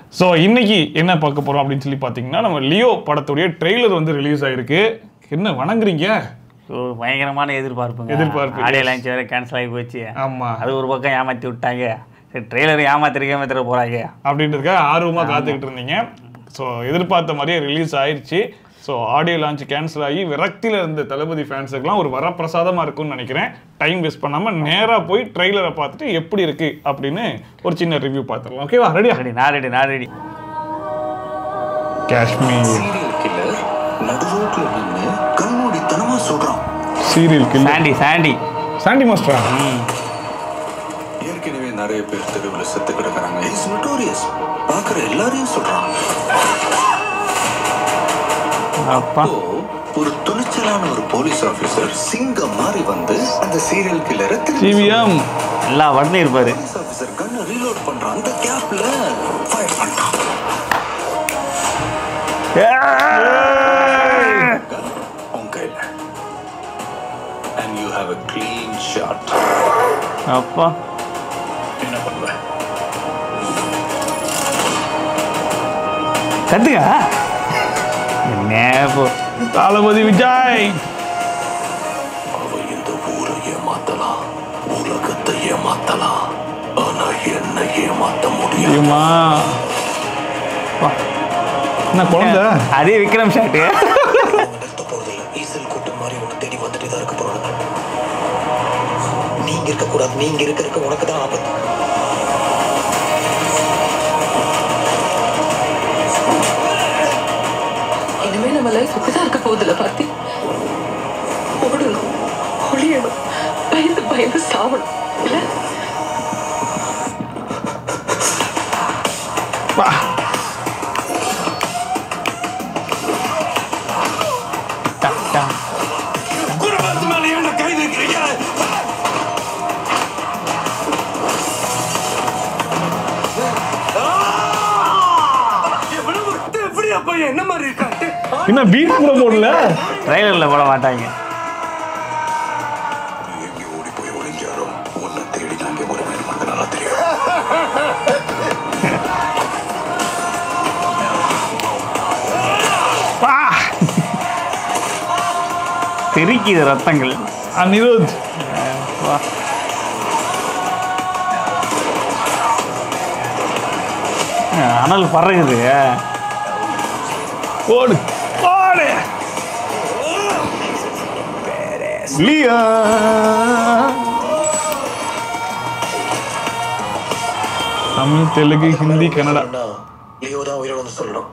So இன்னைக்கு என்ன பார்க்க போறோம் அப்படின்னு சொல்லி பார்த்தீங்கன்னா நம்ம லியோ படத்துடைய ட்ரெய்லர் வந்து ரிலீஸ் ஆயிருக்கு என்ன வணங்குறீங்க ஸோ பயங்கரமான எதிர்பார்ப்புங்க எதிர்பார்ப்பு, ஆடியோ லான்ச் வேறு கேன்சல் ஆகி போச்சு ஆமா அது ஒரு பக்கம் ஏமாற்றி விட்டாங்க சரி ட்ரெய்லர் ஏமாத்திருக்க ஏமாத்திர போகிறாங்க அப்படின்றதுக்காக ஆர்வமா காத்துக்கிட்டு இருந்தீங்க ஸோ எதிர்பார்த்த மாதிரியே ரிலீஸ் ஆயிருச்சு ஸோ ஆடியோ லான்ச் கேன்சல் ஆகி விரக்தியில் இருந்த தளபதி ஃபேன்ஸுக்குலாம் ஒரு வரப்பிரசாதமாக இருக்கும்னு நினைக்கிறேன் டைம் வேஸ்ட் பண்ணாமல் நேராக போய் ட்ரெய்லரை பார்த்துட்டு எப்படி இருக்கு அப்படின்னு ஒரு சின்ன ரிவ்யூ பார்த்துடலாம் ஓகேவா ரெடியா ரெடி நான் ரெடி நான் ரெடி காஷ்மீர் சீரியல் கில்லர் நடு ரோட்ல நின்னு கண்மூடித்தனமா சொல்றான் serial killer Sandy Sandy Sandy மாஸ்டரா ஏற்கனவே நிறைய பேர் தெருவுல செத்து கிடக்குறாங்க இஸ் நோட்டோரியஸ் பாக்குற எல்லாரையும் சொல்றான் அப்பா அப்போ ஒரு துணிச்சலான ஒரு போலீஸ் ஆபீசர் சிங்கம் மாறி வந்து அந்த சீரியல் கில்லரை திரும்பி சிவிஎம் எல்லா வடனையும் இருப்பாரு போலீஸ் ஆபீசர் கண்ணை ரீலோட் பண்றான் அந்த கேப்ல ஃபயர் பண்றான் உன் கையில and you have a clean shot அப்பா என்ன பண்ணுவ கத்துக்க என்ன இப்போ தளபதி விஜய் அவ இந்த ஊரை ஏமாத்தலாம் உலகத்தை ஏமாத்தலாம் ஆனா என்ன ஏமாத்த முடியும் தெரியுமா வா. என்ன குழந்தை அதே விக்ரம் ஷாட்டு நிறுத்த போறதில்ல ஈசல் கூட்டம் மாதிரி உன்னை தேடி வந்துட்டு தான் இருக்க போறாங்க நீங்க இருக்க கூடாது நீங்க இருக்க இருக்க உனக்கு தான் ஆபத்து இனிமே நம்ம லைஃப் இப்படிதான் இருக்க போகுதுல பாத்தி ஓடணும் ஒளியணும் பயந்து பயந்து சாவணும் இல்ல வா. டக் டக். குடும்பத்து மேல என்ன கை வைக்கிறீங்க எப்படியா பையன் என்ன மாதிரி இருக்கான்ட்டு என்ன பீட் கூட போடல ட்ரெய்லரில் போட மாட்டாங்க எங்க ஓடி போய் ஒளிஞ்சாரோ உன்னை தேடி நாங்க வருவேன் உனக்கு நல்லா தெரியும் வா. தெரிக்குது ரத்தங்கள் அனிருத் வா. அனல் பறகுது ஓடு ஓடு லியோ தமிழ் தெலுங்கு ஹிந்தி கன்னடா லியோ தான் உயிரோட வந்து சொல்லணும்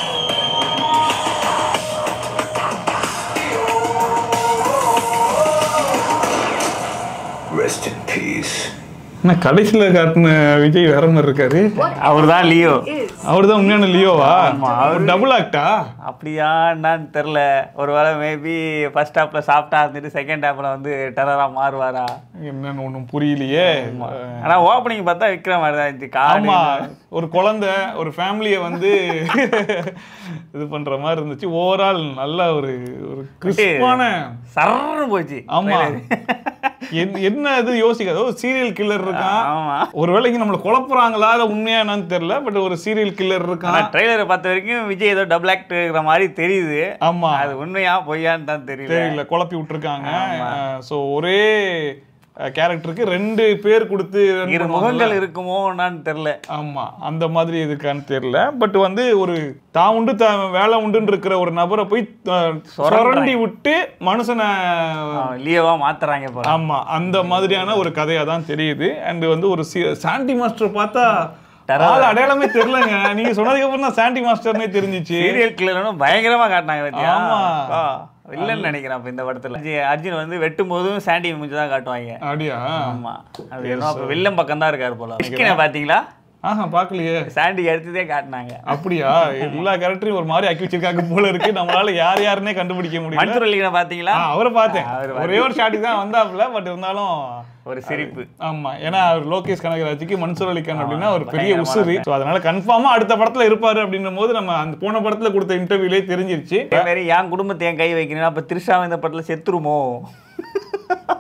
ரெஸ்ட் இன் பீஸ் என்ன கடைசியில காட்டின விஜய் வேற மாதிரி இருக்காரு அவர் தான் லியோ அவர் தான் உண்மையான லியோவா ஆமா, அவரு- டபுள் ஆக்டா அப்படியா என்னன்னு தெரில ஒருவேளை மேபி ஃபர்ஸ்ட் ஹாப்ல சாப்பிட்டா இருந்துட்டு செகண்ட் ஹாப்ல வந்து டெரரா மாறுவாரா என்னன்னு ஒண்ணும் புரியலையே ஆனா ஓப்பனிங் பார்த்தா விக்ரம் மாதிரி தான் இருந்துச்சு காடு ஆமா ஒரு குழந்தை ஒரு ஃபேமிலியை வந்து இது பண்ற மாதிரி இருந்துச்சு ஓவரால் நல்ல ஒரு ஒரு கிறிஸ்பான சர்ன்னு போச்சு ஆமா என்- என்ன இது யோசிக்காது ஒரு சீரியல் கில்லர் இருக்கான் ஆமா ஒருவேளை இங்க நம்மள குழப்புறாங்களா இல்ல உண்மையா என்னன்னு தெரியல பட் ஒரு சீரியல் கில்லர் ஆனா இருக்கான் ட்ரெய்லரை பார்த்த வரைக்கும் விஜய் ஏதோ டபுள் ஆக்ட் இருக்கிற மாதிரி தெரியுது ஆமா அது உண்மையா பொய்யான்னு தான் தெரியல தெரியல குழப்பி விட்டுருக்காங்க ஸோ ஒரே கேரக்டருக்கு ரெண்டு பேர் கொடுத்து run இரு பண்ணுவாங்கல்ல. முகங்கள் இருக்குமோ என்னன்னு தெரியல ஆமா அந்த மாதிரி இருக்கான்னு தெரியல பட் வந்து ஒரு தான் உண்டு த வேலை உண்டுன்னு இருக்கிற ஒரு நபரை போய் அஹ், சுரண்டி விட்டு மனுஷனை லியோவா மாத்துறாங்க போல ஆமா அந்த மாதிரியான ஒரு கதையா தான் தெரியுது அண்ட் வந்து ஒரு சி- சாண்டி மாஸ்டர் பார்த்தா Terror. ஆள் அடையாளமே தெரியலங்க நீங்க சொன்னதுக்கு அப்புறம் தான் சாண்டி மாஸ்டர்னே தெரிஞ்சிச்சு சீரியல் கில்லர்னு பயங்கரமா காட்டினாங்க பாத்தியா ஆமா. இல்லன்னு நினைக்கிறேன் அப்ப இந்த படத்துல அர்ஜுன் அர்ஜுன் வந்து வெட்டும் போதும் சாண்டி மூஞ்சி தான் காட்டுவாங்க அப்படியா ஆமா அது என்ன அப்ப வில்லன் பக்கம் தான் இருக்காரு போல மிஸ்கினை பாத்தீங்களா ஆஹா பார்க்கலையே சாண்டி எடுத்ததே காட்டினாங்க அப்படியா எல்லா கேரக்டரையும் ஒரு மாதிரி ஆக்கி வச்சிருக்காங்க போல இருக்கு நம்மளால யார் யாருன்னே கண்டுபிடிக்க முடியல மன்சூர் அலிகனை பாத்தீங்களா ஆ, அவரை பார்த்தேன் அவரை ஒரே ஒரு ஷாட்டுக்கு தான் வந்தாப்புல பட் இருந்தாலும் ஒரு சிரிப்பு ஆமா ஏன்னா அவர் லோகேஷ் கனகராஜுக்கு மன்சூர் அலிகான் அப்படின்னா ஒரு பெரிய பயங்கரமான உசுரி ஸோ அதனால கன்ஃபார்மா அடுத்த படத்துல இருப்பாரு அப்படின்னும் போது நம்ம அந்த போன படத்துல கொடுத்த இன்டர்வியூலே தெரிஞ்சிருச்சு அதே மாதிரி என் குடும்பத்தை என் கை வைக்கிறேன் அப்ப த்ரிஷா இந்த படத்துல செத்துருமோ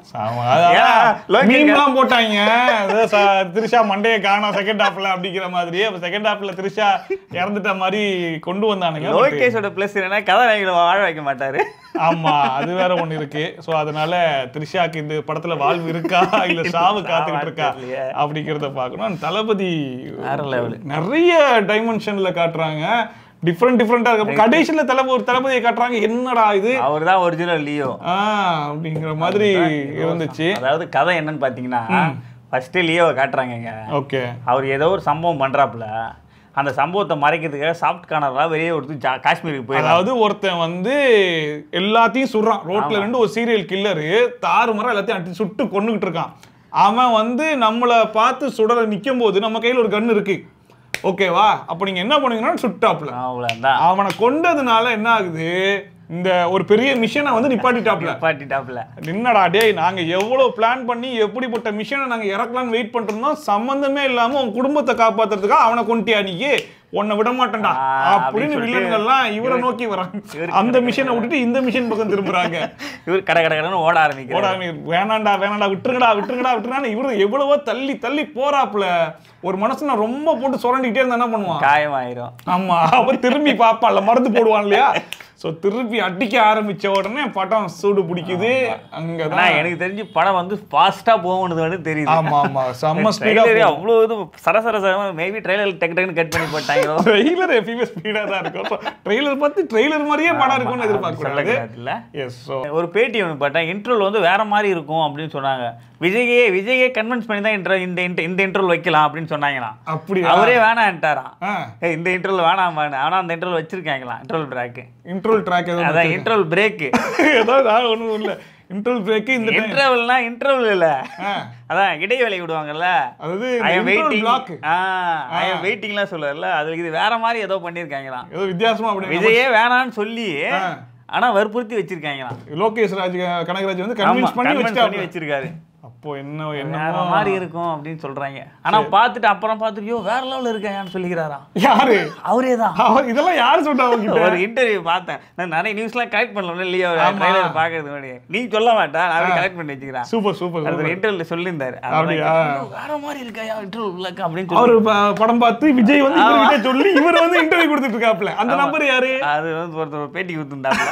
ஆமா, ஏன்னா, அதான் லோகேஷ் meme எல்லாம் போட்டாங்க அதான் ச- திரிஷா மண்டைய காணோம் செகண்ட் ஹாஃப்ல அப்படிங்கிற மாதிரி அப்ப செகண்ட் ஹாஃப்ல திரிஷா இறந்துட்ட மாதிரி கொண்டு வந்தானுங்க but- லோகேஷோட பிளஸ் என்னன்னா கதாநாயகனை வாழ வைக்க மாட்டாரு ஆமா அது வேற ஒண்ணு இருக்கு சோ அதனால த்ரிஷாக்கு இந்த படத்துல வாழ்வு இருக்கா இல்ல சாவு காத்துக்கிட்டு இருக்கா தெரியலையே. அப்படிங்கறத பார்க்கணும் தளபதி வேற level. நிறைய டைமென்ஷன்ல காட்டுறாங்க டிஃப்ரெண்ட் டிஃப்ரெண்டா இருக்கு கடைசியில தளபதி ஒரு தளபதியை காட்டுறாங்க என்னடா இது அவர் தான் ஒரிஜினல் லியோ ஆ அப்படிங்கிற மாதிரி இருந்துச்சு அதாவது கதை என்னன்னு பாத்தீங்கன்னா ஃபர்ஸ்ட் லியோவை காட்டுறாங்கங்க ஓகே அவர் ஏதோ ஒரு சம்பவம் பண்றாப்புல அந்த சம்பவத்தை மறைக்கிறதுக்காக சாஃப்ட் கார்னர்லாம் வெளியே ஒருத்தர் ஜா- காஷ்மீருக்கு போயிடலாம் அதாவது ஒருத்தன் வந்து எல்லாத்தையும் சுடுறான் ரோட்ல இருந்து ஒரு சீரியல் கில்லரு தாறுமாறா எல்லாத்தையும் அடி சுட்டு கொண்டுகிட்டு இருக்கான் அவன் வந்து நம்மளை பார்த்து சுடல நிக்கும் போது நம்ம கையில ஒரு கன் இருக்கு ஓகேவா அப்ப நீங்க என்ன பண்ணுவீங்கன்னா சுட்டாப்ல அவ்வளோதான் அவனை கொண்டதுனால என்ன ஆகுது இந்த ஒரு பெரிய மிஷனை வந்து நிப்பாட்டிட்டாப்ல பாட்டிட்டாப்புல என்னடா டேய் நாங்க எவ்வளவு பிளான் பண்ணி எப்படிப்பட்ட மிஷனை நாங்க இறக்கலாம்னு வெயிட் பண்றோம் சம்பந்தமே இல்லாம உன் குடும்பத்தை காப்பாத்துறதுக்காக அவனை கொண்டியா நீ உன்னை விட மாட்டேன்டா ஆ, அப்படின்னு அப்படின்னு சொல்லிட்டு வில்லன்கள்லாம் இவரை நோக்கி வராங்க இவருக்கு அந்த மிஷனை விட்டுட்டு இந்த மிஷன் பக்கம் திரும்புறாங்க இவர் கடை கடை கடைன்னு ஓட ஆரம்பிக்கிறார் போடா நீ வேணாண்டா வேணாண்டா விட்டுருங்கடா விட்டுருங்கடா விட்டுருங்கடா இவரு எவ்வளவோ தள்ளி தள்ளி போறாப்புல ஒரு மனசுன ரொம்ப போட்டு சுரண்டிக்கிட்டே இருந்தா என்ன பண்ணுவான் காயமாயிரும் ஆமா அவ திரும்பி பாப்பான்ல மருந்து போடுவான் இல்லையா சோ திருப்பி அடிக்க ஆரம்பிச்ச உடனே படம் சூடு பிடிக்குது ஆனா அங்கதான் எனக்கு தெரிஞ்சு படம் வந்து ஃபாஸ்டா போகணுது வந்து தெரியுது ஆமா ஆமா செம்ம ஸ்பீடா ட்ரெய்லரே அவ்வளோ இது சரசர சர மேபி ட்ரெய்லர் டக்கு டக்குன்னு கட் பண்ணி போட்டாங்களோ ட்ரெய்லர் எப்பயுமே ஸ்பீடா தான் இருக்கும் ட்ரெய்லர் பார்த்து ட்ரெய்லர் மாதிரியே படம் இருக்கும்னு எதிர்பார்க்க கூடாது சொல்லக்கூடாதுல்ல எஸ் ஸோ ஒரு பேட்டி ஒன்று பார்த்தேன் இன்ட்ரோல் வந்து வேற மாதிரி இருக்கும் அப்படின்னு சொன்னாங்க விஜயே விஜயே கன்வின்ஸ் பண்ணி தான் intro- இந்த இந்த- இந்த இன்ட்ரோல் வைக்கலாம் அப்படின்னு சொன்னாங்களாம் அப்படியா அவரே வேணான்ட்டாராம் ஆ ஏய், இந்த இன்ட்ரோல் வேணாம் ஆனா அந்த இன்ட்ரோல் வச்சிருக்காங்களாம் இன்ட்ரோல் பிரேக் இன்ட்ரோல் ட்ராக் ஏதோ அதான் இன்ட்ரோல் பிரேக் ஏதாவது நான் ஒண்ணும் இல்ல இன்ட்ரோல் பிரேக் இந்த time- இன்டர்வல்னா இன்டர்வல் இல்ல ஆ, அதான் இடைவேளை விடுவாங்கல்ல அதாவது I am interval waiting block ஆ ஐ எம் வெயிட்டிங்லாம் சொல்லல அது இது வேற மாதிரி ஏதோ பண்ணிருக்காங்களாம் ஏதோ வித்தியாசமா அப்படி விஜயே வேணான்னு சொல்லி ஆ. ஆனா வற்புறுத்தி வச்சிருக்காங்களாம் லோகேஷ் ராஜ் கனகராஜ் வந்து ஆமா கன்வின்ஸ் பண்ணி convince பண்ணி வச்சுட்டாங்க வச்சிருக்காரு அப்போ என்ன வேற என்ன மாதிரி இருக்கும் அப்படின்னு சொல்றாங்க ஆனா பார்த்துட்டு அப்புறம் பார்த்துட்டு யோ வேற லெவல்ல இருக்காயான்னு சொல்லிக்கிறாராம் யாரு அவரே தான் அவர் இதெல்லாம் யாரு சொன்னா அவங்கிட்ட ஒரு இன்டர்வியூ பார்த்தேன் நான் நிறைய நியூஸ்லாம் கலெக்ட் பண்ணல இல்லையா ட்ரைலர் பாக்குறது முன்னாடி நீ சொல்ல மாட்டா நான் கலெக்ட் பண்ணி வச்சுக்கிறேன் சூப்பர் சூப்பர் அது ஒரு சூப்பர் இன்டர்வியூல சொல்லியிருந்தாரு அப்படியா? அதெல்லாம் கேட்டு, வேற மாதிரி இருக்காயா இன்டர்வியூ அப்படின்னு சொல்லி அவர் ப- படம் பார்த்து விஜய் வந்து இவர்கிட்ட சொல்லி இவர் வந்து இன்டர்வியூ கொடுத்துட்டு இருக்காப்ல அந்த நம்பர் யாரு அது வந்து ஒருத்தர் பேட்டி கொடுத்துருந்தாப்புல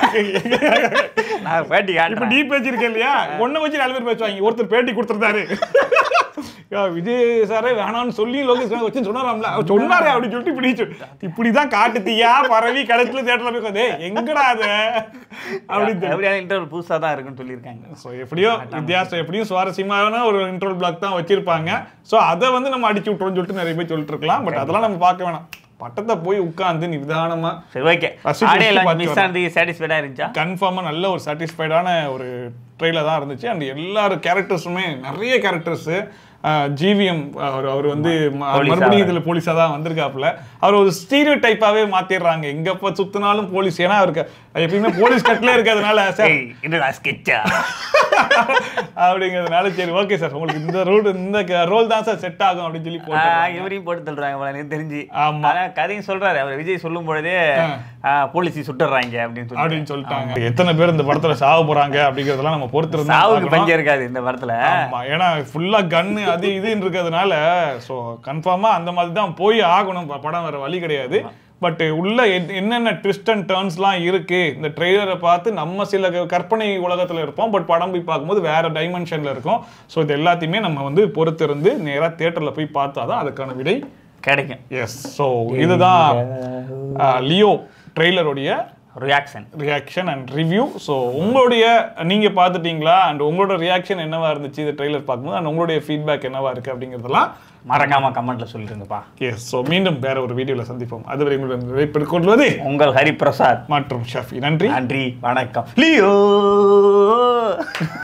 நான் பேட்டி இப்ப காட்டுறேன் நீ பேசிருக்க இல்லையா ஒன்ன வச்சு நாலு பேர் பேசுவாங்க ஒருத்தர் பேட்டி கொடுத்துருந்தாரு யா, விஜய் சாரே வேணாம்னு சொல்லி லோகேஷ் கனகராஜ் வச்சு சொன்னாராம்ல அவர் சொன்னாரே அப்படின்னு சொல்லிட்டு இப்படி சொல்~ இப்படிதான் காட்டுத்தியா பரவி கடைசியில தேட்டர்ல போய் உட்காந்து, "ஏய், எங்கடா அது அப்படின்னு எப்படியான இன்டர்வியூ புதுசா தான் இருக்குன்னு சொல்லியிருக்காங்க ஸோ எப்படியோ வித்தியாசம் எப்படியும் சுவாரஸ்யமான ஒரு இன்ட்ரோல் பிளாக் தான் வச்சிருப்பாங்க ஸோ அதை வந்து நம்ம அடிச்சு விட்டுறோம்னு சொல்லிட்டு நிறைய பேர் சொல்லிட்டு இருக்கலாம் பட் அதெல்லாம் நம்ம பார்க்க வேணாம் பட்டத்தை போய் உட்காந்து நிதானமா சரி ஓகே ரசிச்சு ஆடியோ ரசிச்சு மிஸ் பார்த்து ஆனது சாட்டிஸ்ஃபைடா இருந்துச்சா கன்ஃபார்மாக நல்ல ஒரு சாட்டிஸ்ஃபைடான ஒரு ட்ரெயிலர் தான் இருந்துச்சு அண்ட் எல்லாரும் கேரக்டர்ஸுமே நிறைய கேரக்டர்ஸு ஜிவிஎம் அவர் அவர் வந்து ம- போலீஸா மறுபடியும் இதில் போலீஸாக தான் வந்திருக்காப்புல அவர் ஒரு ஸ்டீரியோ டைப்பாகவே மாற்றிடுறாங்க எங்கப்போ சுத்தினாலும் போலீஸ் ஏன்னா அவருக்கு எப்பயுமே போலீஸ் கட்டிலே இருக்கிறதுனால சார் ஏய் என்னடா ஸ்கெட்சா அப்படிங்கிறதுனால சரி ஓகே சார் உங்களுக்கு இந்த ரோல் இந்த ரோல் தான் சார் செட் ஆகும் அப்படின்னு சொல்லி போட்டு இவரையும் போட்டு தள்ளுறாங்க போல எனக்கு தெரிஞ்சு ஆமா. ஆனா கதையும் சொல்றாரு அவர் விஜய் சொல்லும் பொழுதே போலீஸ் சுட்டுறாங்க அப்படின்னு சொல்லி அப்படின்னு சொல்லிட்டாங்க எத்தனை பேர் இந்த படத்துல சாவ போறாங்க அப்படிங்கறதெல்லாம் நம்ம பொறுத்து இருந்தா சாவுக்கு பார்க்கணும். பஞ்சம் இருக்காது இந்த படத்துல ஆமா ஏன்னா ஃபுல்லா கன்னு அது இதுன்னு இருக்கிறதுனால ஸோ கன்ஃபார்மா அந்த மாதிரி தான் போய் ஆகணும் ப- படம் வேற வழி கிடையாது பட் உள்ள என்- என்னென்ன ட்விஸ்ட் அண்ட் டர்ன்ஸ்லாம் இருக்கு இந்த ட்ரெய்லரை பார்த்து நம்ம சில க- கற்பனை உலகத்துல இருப்போம் பட் படம் போய் பார்க்கும்போது வேற டைமென்ஷன்ல இருக்கும் ஸோ இது எல்லாத்தையுமே நம்ம வந்து பொறுத்திருந்து நேரா தியேட்டர்ல போய் பார்த்தா தான் அதுக்கான விடை கிடைக்கும் எஸ் ஸோ இதுதான் லியோ ட்ரெய்லருடைய reaction reaction and review so உங்களுடைய நீங்க பார்த்துட்டீங்களா அண்ட் உங்களோட ரியாக்ஷன் என்னவா இருந்துச்சு இந்த ட்ரெய்லர் பார்க்கும்போது அண்ட் உங்களுடைய ஃபீட்பேக் என்னவா இருக்கு அப்படிங்கிறதெல்லாம் மறக்காம கமெண்ட்ல சொல்லிருங்கப்பா எஸ் ஸோ மீண்டும் வேற ஒரு வீடியோவில் சந்திப்போம் அதுவரை உங்களுடன் விடைபெற்றுக் கொள்வது உங்கள் ஹரிபிரசாத் மற்றும் ஷஃபி நன்றி நன்றி வணக்கம் லியோ